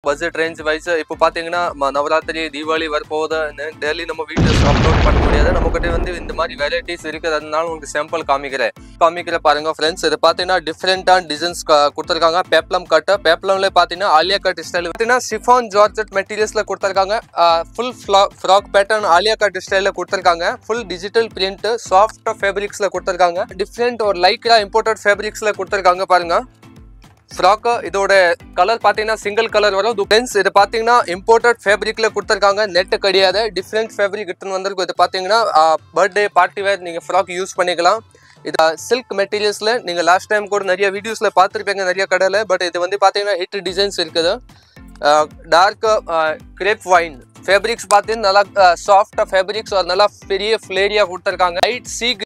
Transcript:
budget range wise இப்போ பார்த்தீங்கன்னா ம- நவராத்திரி தீபாவளி வரப்போகுது டெய்லி நம்ம வீடியோஸ் அப்லோட் பண்ண முடியாது நம்மகிட்ட வந்து இந்த மாதிரி வெரைட்டிஸ் இருக்குது அதனால உங்களுக்கு சாம்பிள் காமிக்கிறேன் காமிக்கிற பாருங்க ஃப்ரெண்ட்ஸ் இது பார்த்தீங்கன்னா டிஃப்ரெண்டான டிசைன்ஸ் கொடுத்துருக்காங்க பேப்ளம் கட்டு பேப்ளம்ல பார்த்தீங்கன்னா ஆலியா கட் ஸ்டைல் பார்த்தீங்கன்னா சிஃபான் ஜார்ஜெட் மெட்டீரியல்ஸ்ல கொடுத்துருக்காங்க full frock pattern Alia cut ஸ்டைலில் கொடுத்துருக்காங்க ஃபுல் டிஜிட்டல் பிரிண்ட் சாஃப்ட் ஃபேப்ரிக்ஸ்ல கொடுத்துருக்காங்க டிஃப்ரெண்ட் ஒரு லைக்ரா இம்போர்ட்டட் ஃபேப்ரிக்ஸ்ல கொடுத்துருக்காங்க பாருங்க ஃப்ராக் இதோட கலர் பார்த்தீங்கன்னா சிங்கிள் கலர் வரும் ஃப்ரெண்ட்ஸ் இது பார்த்தீங்கன்னா இம்போர்ட்டட் ஃபேப்ரிக்ல கொடுத்துருக்காங்க நெட் கிடையாது டிஃப்ரெண்ட் ஃபேப்ரிக் எடுத்துன்னு வந்திருக்கும் இது பார்த்தீங்கன்னா பர்த்டே பார்ட்டி வேர் நீங்கள் ஃப்ராக் யூஸ் பண்ணிக்கலாம் இது சில்க் மெட்டீரியல்ஸில் நீங்கள் லாஸ்ட் டைம் கூட நிறைய வீடியோஸில் பார்த்துருப்பீங்க நிறைய கடையில் பட் இது வந்து பார்த்தீங்கன்னா ஹிட் டிசைன்ஸ் இருக்குது டார்க் கிரேப் வைன் ஃபேப்ரிக்ஸ் பார்த்தீங்கன்னா நல்லா சாஃப்டாக ஃபேப்ரிக்ஸ் ஒரு நல்லா பெரிய ஃப்ளேரியாக கொடுத்துருக்காங்க லைட் சீ